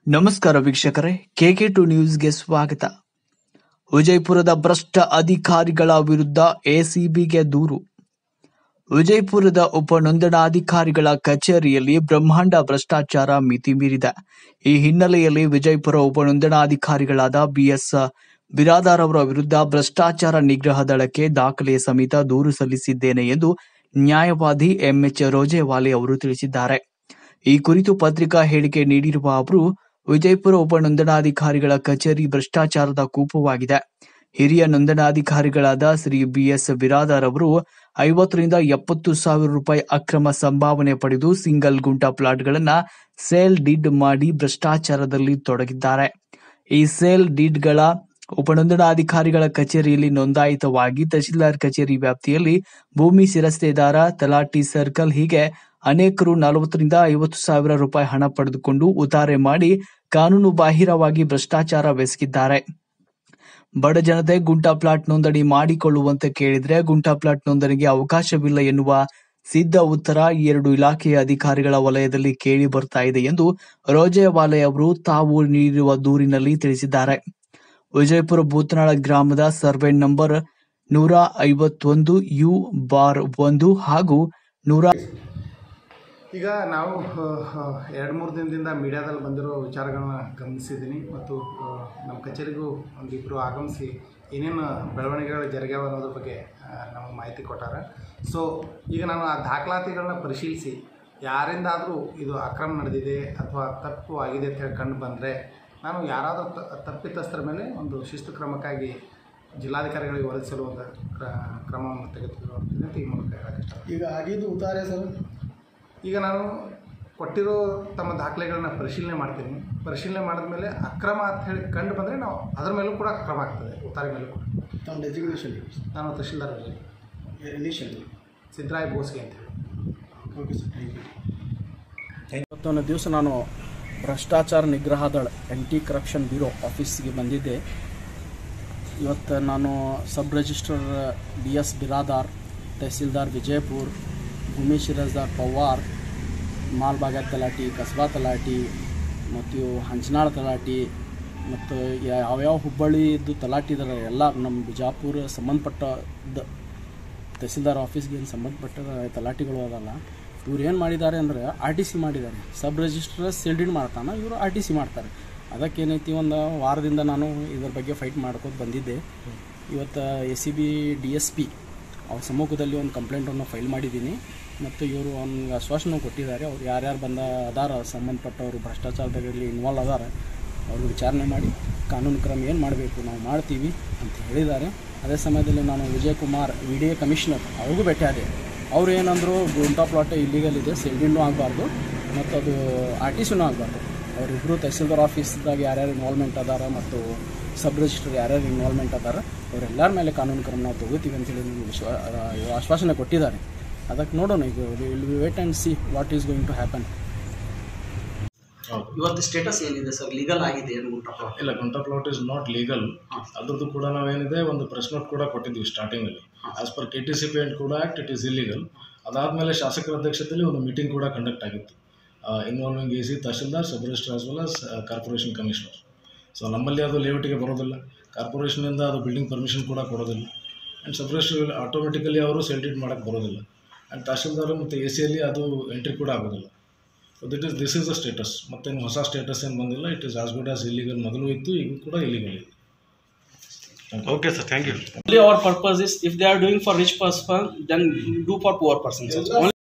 ನಮಸ್ಕಾರ ವೀಕ್ಷಕರೇ K K to ನ್ಯೂಸ್ಗೆ ಸ್ವಾಗತ ವಿಜಯಪುರದ ಭ್ರಷ್ಟ ಅಧಿಕಾರಿಗಳ ವಿರುದ್ಧ ಎಸಿಬಿಗೆ ದೂರು ವಿಜಯಪುರದ ಉಪ ನೋಂದಣಾಧಿಕಾರಿಗಳ ಕಚೇರಿಯಲ್ಲಿ ಬ್ರಹ್ಮಾಂಡ ಭ್ರಷ್ಟಾಚಾರ ಮಿತಿ ಮೀರಿದೆ ಈ ಹಿನ್ನೆಲೆಯಲ್ಲಿ ವಿಜಯಪುರ ಉಪ ನೋಂದಣಾಧಿಕಾರಿಗಳಾದ ಬಿಎಸ್ ಬಿರಾದಾರ್ ಅವರ ವಿರುದ್ಧ ಭ್ರಷ್ಟಾಚಾರ ನಿಗ್ರಹ ದಳಕ್ಕೆ ದಾಖಲೆಯ ಸಮೇತ ದೂರು ಸಲ್ಲಿಸಿದ್ದೇನೆ ಎಂದು ನ್ಯಾಯವಾದಿ ಎಂಎಚ್ ರೋಜೇವಾಲೆ ಅವರು ತಿಳಿಸಿದ್ದಾರೆ ಈ ಕುರಿತು ಪತ್ರಿಕಾ ಹೇಳಿಕೆ ನೀಡಿರುವ ಅವರು ವಿಜಯಪುರ ಉಪ ನೋಂದಣಾಧಿಕಾರಿಗಳ ಕಚೇರಿ ಭ್ರಷ್ಟಾಚಾರದ ಕೂಪವಾಗಿದೆ ಹಿರಿಯ ನೋಂದಣಾಧಿಕಾರಿಗಳಾದ ಶ್ರೀ ಬಿಎಸ್ ಬಿರಾದಾರ್ ಅವರು ಐವತ್ತರಿಂದ ಎಪ್ಪತ್ತು ಸಾವಿರ ರೂಪಾಯಿ ಅಕ್ರಮ ಸಂಭಾವನೆ ಪಡೆದು ಸಿಂಗಲ್ ಗುಂಟಾ ಪ್ಲಾಟ್ಗಳನ್ನ ಸೇಲ್ ಡೀಡ್ ಮಾಡಿ ಭ್ರಷ್ಟಾಚಾರದಲ್ಲಿ ತೊಡಗಿದ್ದಾರೆ ಈ ಸೇಲ್ ಡೀಡ್ಗಳ ಉಪನೋಂದಣಾಧಿಕಾರಿಗಳ ಕಚೇರಿಯಲ್ಲಿ ನೋಂದಾಯಿತವಾಗಿ ತಹಶೀಲ್ದಾರ್ ಕಚೇರಿ ವ್ಯಾಪ್ತಿಯಲ್ಲಿ ಭೂಮಿ ಶಿರಸ್ತೇದಾರ ತಲಾಟಿ ಸರ್ಕಲ್ ಹೀಗೆ ಅನೇಕರು ನಲವತ್ತರಿಂದ ಐವತ್ತು ಸಾವಿರ ರೂಪಾಯಿ ಹಣ ಪಡೆದುಕೊಂಡು ಉತಾರೆ ಮಾಡಿ ಕಾನೂನು ಬಾಹಿರವಾಗಿ ಭ್ರಷ್ಟಾಚಾರವೆಸಗಿದ್ದಾರೆ ಬಡ ಜನತೆ ಗುಂಟಾ ಪ್ಲಾಟ್ ನೋಂದಣಿ ಮಾಡಿಕೊಳ್ಳುವಂತೆ ಕೇಳಿದ್ರೆ ಗುಂಟಾ ಪ್ಲಾಟ್ ನೋಂದಣಿಗೆ ಅವಕಾಶವಿಲ್ಲ ಎನ್ನುವ ಸಿದ್ಧ ಉತ್ತರ ಈ ಎರಡು ಇಲಾಖೆಯ ಅಧಿಕಾರಿಗಳ ವಲಯದಲ್ಲಿ ಕೇಳಿ ಬರ್ತಾ ಇದೆ ಎಂದು ರೋಜೇವಾಲೆ ಅವರು ತಾವು ನೀಡಿರುವ ದೂರಿನಲ್ಲಿ ತಿಳಿಸಿದ್ದಾರೆ ವಿಜಯಪುರ ಭೂತನಾಳ ಗ್ರಾಮದ ಸರ್ವೆ ನಂಬರ್ ನೂರ ಐವತ್ತೊಂದು ಯು ಬಾರ್ ಒಂದು ಹಾಗೂ ನೂರ ಈಗ ನಾವು ಎರಡು ಮೂರು ದಿನದಿಂದ ಮೀಡಿಯಾದಲ್ಲಿ ಬಂದಿರೋ ವಿಚಾರಗಳನ್ನ ಗಮನಿಸಿದ್ದೀನಿ ಮತ್ತು ಆ, ನಮ್ಮ ಕಚೇರಿಗೂ ಒಂದಿಬ್ಬರು ಆಗಮಿಸಿ ಏನೇನು ಬೆಳವಣಿಗೆಗಳು ಜರುಗ್ಯಾವ ಅನ್ನೋದ್ರ ಬಗ್ಗೆ ನಮಗೆ ಮಾಹಿತಿ ಕೊಟ್ಟಾರ ಸೊ ಈಗ ನಾನು ಆ ದಾಖಲಾತಿಗಳನ್ನ ಪರಿಶೀಲಿಸಿ ಯಾರಿಂದಾದರೂ ಇದು ಅಕ್ರಮ ನಡೆದಿದೆ ಅಥವಾ ತಪ್ಪು ಆಗಿದೆ ಅಂತ ಹೇಳಿ ಕಂಡು ಬಂದರೆ ನಾನು ಯಾರಾದರೂ ತ ತಪ್ಪಿತಸ್ಥರ ಮೇಲೆ ಒಂದು ಶಿಸ್ತು ಕ್ರಮಕ್ಕಾಗಿ ಜಿಲ್ಲಾಧಿಕಾರಿಗಳಿಗೆ ಒದಗಿಸಲು ಒಂದು ಕ್ರ- ಕ್ರಮವನ್ನು ತೆಗೆದುಕೊಳ್ಳುವಂತಿದೆ ಅಂತ ಈ ಮೂಲಕ ಹೇಳಕ್ಕೆ ಇಷ್ಟ ಈಗ ಆಗಿದ್ದು ಉತ್ತಾರೆ ಸರ್ ಈಗ ನಾನು ಕೊಟ್ಟಿರೋ ತಮ್ಮ ದಾಖಲೆಗಳನ್ನ ಪರಿಶೀಲನೆ ಮಾಡ್ತೀನಿ ಪರಿಶೀಲನೆ ಮಾಡಿದ್ಮೇಲೆ ಅಕ್ರಮ ಅಂತ ಹೇಳಿ ಕಂಡು ಬಂದರೆ ನಾವು ಅದರ ಮೇಲೂ ಕೂಡ ಕ್ರಮ ಆಗ್ತದೆ ಉತ್ತಾರೆ ಮೇಲೂ ಕೂಡ ತಮ್ಮ ಡೆಸಿಗ್ನೇಷನ್ ನಾನು ತಹಶೀಲ್ದಾರ್ ಇನಿಷಿಯಲ್ ಸಿದ್ದರಾಯ ಬೋಸ್ಗೆ ಅಂತ ಹೇಳಿ ಓಕೆ ಸರ್ ಥ್ಯಾಂಕ್ ಯು ಇವತ್ತೊಂದು ದಿವಸ ನಾನು ಭ್ರಷ್ಟಾಚಾರ ನಿಗ್ರಹ ದಳ ಆ್ಯಂಟಿ ಕರಪ್ಷನ್ ಬ್ಯೂರೋ ಆಫೀಸ್ಗೆ ಬಂದಿದ್ದೆ ಇವತ್ತು ನಾನು sub registrar B S Biradar tahsildar Vijayapur ಭೂಮಿ ಶಿರಸ್ದಾರ್ ಪವಾರ್ ಮಾಲ್ಬಾಗ ತಲಾಟಿ ಕಸ್ಬಾ ತಲಾಟಿ ಮತ್ತು ಹಂಚನಾಳ್ ತಲಾಟಿ ಮತ್ತು ಯಾವ್ಯಾವ ಹುಬ್ಬಳ್ಳಿದು ತಲಾಟಿ ಇದಾರೆ ಎಲ್ಲ ನಮ್ಮ ಬಿಜಾಪುರ ಸಂಬಂಧಪಟ್ಟ ದ ತಹಸೀಲ್ದಾರ್ ಆಫೀಸ್ಗೆ ಏನು ಸಂಬಂಧಪಟ್ಟ ತಲಾಟಿಗಳು ಅದಲ್ಲ ಇವ್ರು ಏನು ಮಾಡಿದ್ದಾರೆ ಅಂದರೆ ಆರ್ ಟಿ ಸಿ ಮಾಡಿದ್ದಾರೆ ಸಬ್ ರಿಜಿಸ್ಟ್ರ ಸೀಲ್ಡಿಡ್ ಮಾಡ್ತಾನೆ ಇವರು ಆರ್ ಟಿ ಸಿ ಮಾಡ್ತಾರೆ ಅದಕ್ಕೇನೈತಿ ಒಂದು ವಾರದಿಂದ ನಾನು ಇದ್ರ ಬಗ್ಗೆ ಫೈಟ್ ಮಾಡ್ಕೊಂಡು ಬಂದಿದ್ದೆ ಇವತ್ತು A C B D S P ಅವ್ರ ಸಮ್ಮುಖದಲ್ಲಿ ಒಂದು ಕಂಪ್ಲೇಂಟನ್ನು ಫೈಲ್ ಮಾಡಿದ್ದೀನಿ ಮತ್ತು ಇವರು ಅವ್ನಿಗೆ ಆಶ್ವಾಸನೆ ಕೊಟ್ಟಿದ್ದಾರೆ ಅವ್ರು ಯಾರ್ಯಾರು ಬಂದ ಅದಾರ ಸಂಬಂಧಪಟ್ಟವರು ಭ್ರಷ್ಟಾಚಾರದಲ್ಲಿ ಇನ್ವಾಲ್ವ್ ಅದಾರ ಅವ್ರಿಗೆ ವಿಚಾರಣೆ ಮಾಡಿ ಕಾನೂನು ಕ್ರಮ ಏನು ಮಾಡಬೇಕು ನಾವು ಮಾಡ್ತೀವಿ ಅಂತ ಹೇಳಿದ್ದಾರೆ ಅದೇ ಸಮಯದಲ್ಲಿ ನಾನು Vijay Kumar V D A commissioner ಅವ್ರಿಗೂ ಭೇಟಿಯಾದೆ ಅವ್ರು ಏನಂದರು ಗುಂಟಾ ಪ್ಲಾಟ್ ಇಲ್ಲಿಗಲ್ ಇದೆ ಸೆಲ್ಡಿನೂ ಆಗಬಾರ್ದು ಮತ್ತು ಅದು ಆರ್ ಟಿ ಸಿನೂ ಆಗಬಾರ್ದು ಅವರಿಬ್ಬರು ತಹಸೀಲ್ದಾರ್ ಆಫೀಸ್ದಾಗ ಯಾರ್ಯಾರು ಇನ್ವಾಲ್ವ್ಮೆಂಟ್ ಅದಾರ ಮತ್ತು ಸಬ್ ರಿಜಿಸ್ಟರ್ ಯಾರ್ಯಾರು ಇನ್ವಾಲ್ವ್ಮೆಂಟ್ ಅದಾರ ಅವರೆಲ್ಲರ ಮೇಲೆ ಕಾನೂನು ಕ್ರಮ ನಾವು ತಗೋತೀವಿ ಅಂತೇಳಿ ನಮ್ಗೆ ವಿಶ್ವ ಆ, ಆಶ್ವಾಸನೆ ಕೊಟ್ಟಿದ್ದಾರೆ ಅದಕ್ಕೆ ನೋಡೋಣ ಈಗ will wait and see what is going to happen ಇವತ್ತು ಸ್ಟೇಟಸ್ ಏನಿದೆ ಸರ್ ಲೀಗಲ್ ಆಗಿದೆ ಏನು ಗುಂಟ ಪ್ಲಾಟ್ ಇಲ್ಲ gunta plot is not legal ಅದ್ರದ್ದು ಕೂಡ ನಾವೇನಿದೆ ಒಂದು ಪ್ರೆಸ್ ನೋಟ್ ಕೂಡ ಕೊಟ್ಟಿದ್ವಿ ಸ್ಟಾರ್ಟಿಂಗಲ್ಲಿ as per K T C P and ಕೂಡ ಆ್ಯಕ್ಟ್ ಇಟ್ ಈಸ್ ಇಲ್ಲಿಗಲ್ ಅದಾದಮೇಲೆ ಶಾಸಕರ ಅಧ್ಯಕ್ಷತೆಯಲ್ಲಿ ಒಂದು ಮೀಟಿಂಗ್ ಕೂಡ ಕಂಡಕ್ಟ್ ಆಗಿತ್ತು involving A C tahsildar sub registrar as well as corporation commissioner so ನಮ್ಮಲ್ಲಿ ಅದು ಲೇಔಟಿಗೆ ಬರೋದಿಲ್ಲ ಕಾರ್ಪೊರೇಷನಿಂದ ಅದು ಬಿಲ್ಡಿಂಗ್ ಪರ್ಮಿಷನ್ ಕೂಡ ಕೊಡೋದಿಲ್ಲ ಆ್ಯಂಡ್ ಸಬ್ ರಿಜಿಸ್ಟರ್ ಆಟೋಮೆಟಿಕಲಿ ಅವರು ಸೆಲ್ಟೇಟ್ ಮಾಡೋಕ್ಕೆ ಬರೋದಿಲ್ಲ ಆ್ಯಂಡ್ ತಹಶೀಲ್ದಾರ್ ಮತ್ತು ಎ ಸಿಯಲ್ಲಿ ಅದು ಎಂಟ್ರಿ ಕೂಡ ಆಗೋದಿಲ್ಲ so that is this is the status ಮತ್ತೇನು ಹೊಸ ಸ್ಟೇಟಸ್ ಏನು ಬಂದಿಲ್ಲ it is as good as illegal ಮೊದಲು ಇತ್ತು ಈಗ ಕೂಡ ಇಲ್ಲಿಗಲ್ ಇದೆ Only our purpose is if they are doing for rich person, then do for poor persons. Only